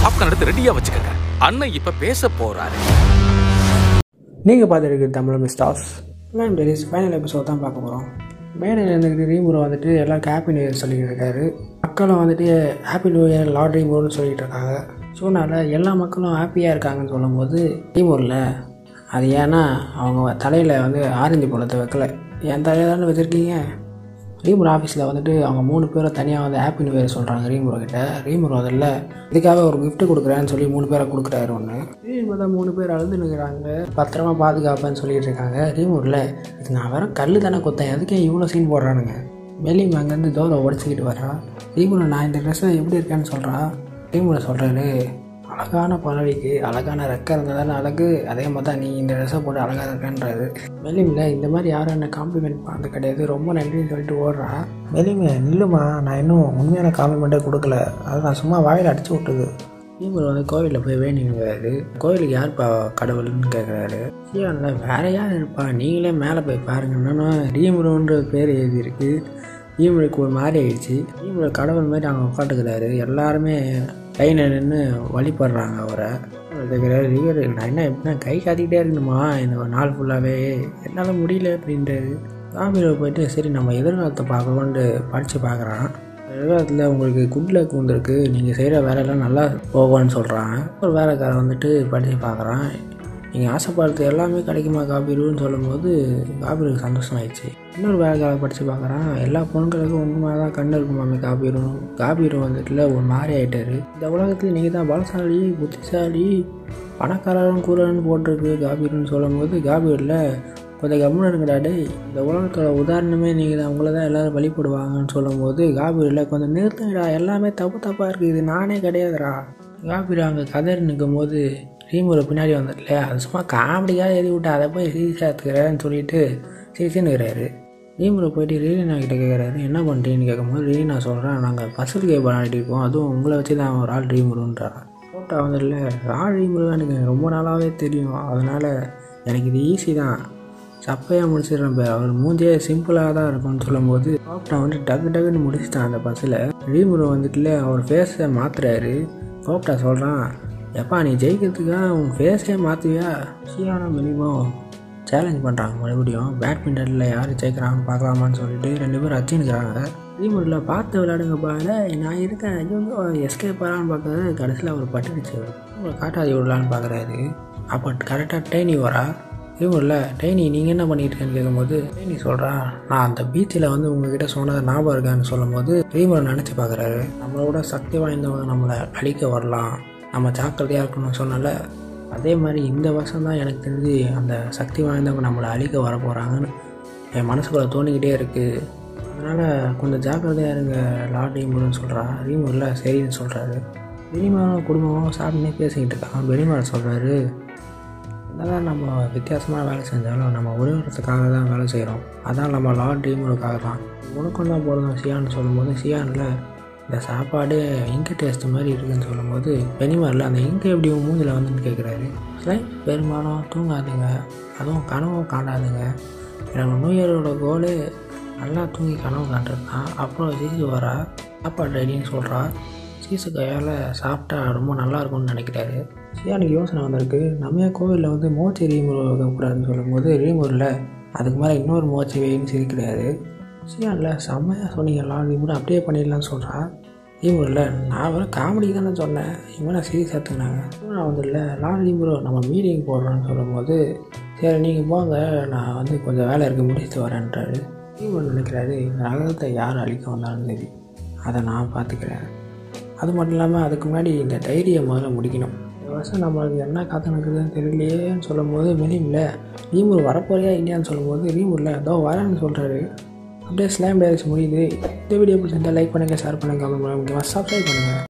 popcorn எடுத்து ரெடியா வச்சுக்கோங்க அண்ணன் இப்ப பேச போறாரு நீங்கள் பார்த்துருக்கு தமிழ் மிஸ்டாஸ் மேம் டெலிஸ் ஃபைனல் எபிசோட் தான் பார்க்க போகிறோம் மேடையில் இருந்துக்கிட்டு ரீமுறை வந்துட்டு எல்லாருக்கும் ஹாப்பி நியூ இயர் சொல்லிக்கிட்டு இருக்காரு மக்களும் வந்துட்டு ஹாப்பி நியூ இயர் லார்ட் ரீமூர்னு சொல்லிட்டு இருக்காங்க ஸோ அதனால் எல்லா மக்களும் ஹாப்பியாக இருக்காங்கன்னு சொல்லும்போது ரீமூரில் அது ஏன்னா அவங்க தலையில் வந்து ஆரஞ்சு பழத்தை வைக்கல என் தலையில் தானே வச்சுருக்கீங்க ரீமூர் ஆஃபீஸில் வந்துட்டு அவங்க மூணு பேரும் தனியாக வந்து ஹாப்பி நியூ இயர் சொல்கிறாங்க ரீமூர் கிட்ட ரீமூர் அதில் இதுக்காக ஒரு gift கொடுக்குறேன்னு சொல்லி மூணு பேரை கொடுக்குறாரு ஒன்று ரீமூர் தான் மூணு பேர் அழுது நிற்கிறாங்க பத்திரமா பாதுகாப்பேன்னு சொல்லிட்டு இருக்காங்க ரீமூரில் இது நான் வேற கல் தானே கொத்தேன் எதுக்கே இவ்வளோ சீன் போடுறானுங்க வெளியும் அங்கேருந்து தோலை உடச்சிக்கிட்டு வரா ரீமூரை நான் இந்த ட்ரெஸ்ஸில் எப்படி இருக்கேன்னு சொல்கிறா ரீமூரை சொல்கிறாரு அழகான பறவைக்கு அழகான ரெக்கை இருந்தால் தானே அழகு அதே மாதிரி தான் நீ இந்த ட்ரெஸ்ஸை போட்டு அழகாக இருக்கன்றாரு மெலிமில் இந்த மாதிரி யாரும் என்ன காம்ப்ளிமெண்ட் பண்ணது கிடையாது ரொம்ப நன்றின்னு சொல்லிட்டு ஓடுறா மெலிம நில்லுமா நான் இன்னும் உண்மையான காம்ப்ளிமெண்ட்டே கொடுக்கல அது நான் சும்மா வாயில் அடிச்சு விட்டுது இவர் வந்து கோவிலில் போய் வேணிங்கிறாரு கோவிலுக்கு யார்ப்பா கடவுள்னு கேட்குறாரு சியானில் வேற யார் இருப்பா நீங்களே மேலே போய் பாருங்க என்னன்னா ரீமுருன்ற பேர் எழுதியிருக்கு ஈமுறைக்கு ஒரு மாதிரி ஆயிடுச்சு ஈமுறை கடவுள் மாதிரி அங்கே உட்காந்துக்கிறாரு எல்லாருமே லைனில் நின்று வழிபடுறாங்க அவரை கேட்குறாரு ரிவர் நான் என்ன எப்படின்னா கை காத்திக்கிட்டே இருக்கணுமா இந்த ஒரு நாள் ஃபுல்லாகவே என்னால் முடியல அப்படின்றாரு காமியில் போயிட்டு சரி நம்ம எதிர்காலத்தை பார்க்கலான்ட்டு படித்து பார்க்குறான் எதிர்காலத்தில் உங்களுக்கு குட் லக் வந்திருக்கு நீங்கள் செய்கிற வேலையெல்லாம் நல்லா போகும்னு சொல்கிறாங்க ஒரு வேலைக்காரன் வந்துட்டு படித்து பார்க்குறான் நீங்கள் ஆசைப்படுறது எல்லாமே கிடைக்குமா காபீருன்னு சொல்லும்போது காபீருக்கு சந்தோஷம் ஆயிடுச்சு இன்னொரு வேலைக்காக படித்து பார்க்குறான் எல்லா பொண்களுக்கும் உண்மை தான் கண்ணு இருக்குமாமே காபீரும் காபீரும் வந்துட்டுல ஒரு மாதிரி ஆகிட்டாரு இந்த உலகத்தில் நீங்கள் தான் பலசாலி புத்திசாலி பணக்காரரும் கூறன்னு போட்டிருக்கு காபீர்னு சொல்லும்போது காபீரில் கொஞ்சம் கம்முன்னு இருக்குடா டேய் இந்த உலகத்தோட உதாரணமே நீங்கள் தான் உங்களை தான் எல்லோரும் வழிபடுவாங்கன்னு சொல்லும்போது காபீரில் கொஞ்சம் நிறுத்துங்கடா எல்லாமே தப்பு தப்பாக இருக்குது இது நானே கிடையாதுடா காபீர் அங்கே கதறி நிற்கும் போது ரீமுறை பின்னாடி வந்துடல அது சும்மா காமெடியாக எழுதி விட்டு அதை போய் சீரியஸாக எடுத்துக்கிறேன்னு சொல்லிட்டு சிரிச்சுன்னுக்கிறாரு ரீமுறை போயிட்டு ரீனா கிட்ட கேட்குறாரு என்ன பண்ணுறீன்னு கேட்கும்போது ரீனா சொல்கிறேன் நாங்கள் பசில் கேம் விளையாடிட்டு இருக்கோம் அதுவும் உங்களை வச்சு தான் ஒரு ஆள் ரீமுருன்றா ஃபோட்டோ வந்துடல ஆள் ரீமுரு எனக்கு ரொம்ப நாளாகவே தெரியும் அதனால் எனக்கு இது ஈஸி தான் சப்பையாக முடிச்சிடுறேன் பேர் அவர் மூஞ்சியே சிம்பிளாக தான் இருக்கும்னு சொல்லும்போது கோப்டா வந்து டக்கு டக்குன்னு முடிச்சிட்டான் அந்த பஸ்ஸில் ரீமுரு வந்துட்டுல அவர் ஃபேஸை மாற்றுறாரு கோப்டா சொல்கிறான் எப்பா நீ ஜெயிக்கிறதுக்காக உன் ஃபேஸே மாற்றுவியா ஷியானா மினிமம் சேலஞ்ச் பண்ணுறாங்க மறுபடியும் பேட்மிண்டனில் யார் ஜெயிக்கிறாங்கன்னு பார்க்கலாமான்னு சொல்லிட்டு ரெண்டு பேரும் அச்சின்னுக்கிறாங்க ரீமோட்டில் பார்த்து விளையாடுங்கப்பா இல்லை நான் இருக்கேன் ஐயோ எஸ்கேப் பண்ணலான்னு பார்க்குறது கடைசியில் அவர் பட்டுடுச்சு உங்களை காட்டாதி விடலான்னு பார்க்குறாரு அப்போ கரெக்டாக ட்ரெயினி வரா ரீமோட்டில் ட்ரெயினி நீங்கள் என்ன பண்ணிட்டு இருக்கேன்னு கேட்கும்போது ட்ரெயினி சொல்கிறா நான் அந்த பீச்சில் வந்து உங்ககிட்ட சொன்னது ஞாபகம் இருக்கான்னு சொல்லும்போது ரீமோட் நினச்சி பார்க்குறாரு நம்மளோட சக்தி வாய்ந்தவங்க நம்மளை அழிக்க வரலாம் நம்ம ஜாக்கிரதையாக இருக்கணும்னு சொன்னால அதே மாதிரி இந்த வருஷம் தான் எனக்கு தெரிஞ்சு அந்த சக்தி வாய்ந்தவங்க நம்மளை அழிக்க வர போகிறாங்கன்னு என் மனசுக்குள்ளே தோணிக்கிட்டே இருக்குது அதனால் கொஞ்சம் ஜாக்கிரதையாக இருங்க லார்ட் ரீமூர்னு சொல்கிறா ரீமூரில் சரின்னு சொல்கிறாரு பெரியமாவும் குடும்பமும் சாப்பிட்டுனே பேசிக்கிட்டு இருக்காங்க பெரியமாவை சொல்கிறாரு என்னதான் நம்ம வித்தியாசமான வேலை செஞ்சாலும் நம்ம உறவுறதுக்காக தான் வேலை செய்கிறோம் அதான் நம்ம லார்ட் ரீமூருக்காக தான் உனக்கும் தான் போகிறோம் சியான்னு சொல்லும்போது சியானில் இந்த சாப்பாடு இங்கு டேஸ்ட் மாதிரி இருக்குதுன்னு சொல்லும்போது பெனிமாரில் அந்த இங்கு எப்படி உன் மூஞ்சில் வந்துன்னு கேட்குறாரு சரி பெரும்பாலும் தூங்காதுங்க அதுவும் கனவும் காண்டாதுங்க எனக்கு நியூ இயரோட கோலு நல்லா தூங்கி கனவு காண்றது தான் அப்புறம் சீசு வரா சாப்பாடு ரெடின்னு சொல்கிறா சீசு கையால் சாப்பிட்டா ரொம்ப நல்லா இருக்கும்னு நினைக்கிறாரு சியானுக்கு யோசனை வந்திருக்கு நம்ம ஏன் கோவிலில் வந்து மோச்சி ரீமூர் வைக்கக்கூடாதுன்னு சொல்லும்போது ரீமூரில் அதுக்கு மேலே இன்னொரு மோச்சி வைன்னு சிரிக்கிறாரு சியானில் செம்மையாக சொன்னீங்கலாம் ரீமூர் அப்படியே பண்ணிடலாம்னு சொல்கிறா ரீமூரில் நான் வேறு காமெடிக்கு தானே சொன்னேன் இவன் நான் சீரியஸ் எடுத்துக்கினாங்க நான் வந்து இல்லை லால் ரீமூரோ நம்ம மீட்டிங் போடுறோன்னு சொல்லும்போது சரி நீங்கள் போங்க நான் வந்து கொஞ்சம் வேலை இருக்குது முடிச்சுட்டு வரேன்றாரு ரீமூர் நினைக்கிறாரு இந்த நகரத்தை யார் அழிக்க வந்தாலும் சரி அதை நான் பார்த்துக்கிறேன் அது மட்டும் இல்லாமல் அதுக்கு முன்னாடி இந்த டைரியை முதல்ல முடிக்கணும் இந்த வருஷம் நம்மளுக்கு என்ன காத்து நடக்குதுன்னு தெரியலையேன்னு சொல்லும்போது மெலிமில் ரீமூர் வரப்போறியா இல்லையான்னு சொல்லும்போது ரீமூரில் ஏதோ வரேன்னு சொல்கிறாரு அப்படியே ஸ்லாம் டைரக்ஸ் முடியுது இந்த வீடியோ பிடிச்சிருந்தா லைக் பண்ணுங்கள் ஷேர் பண்ணுங்கள் கமெண்ட் பண்ணுங்கள் முக்கியமாக சப்ஸ்கிரைப் பண்ணுங்கள்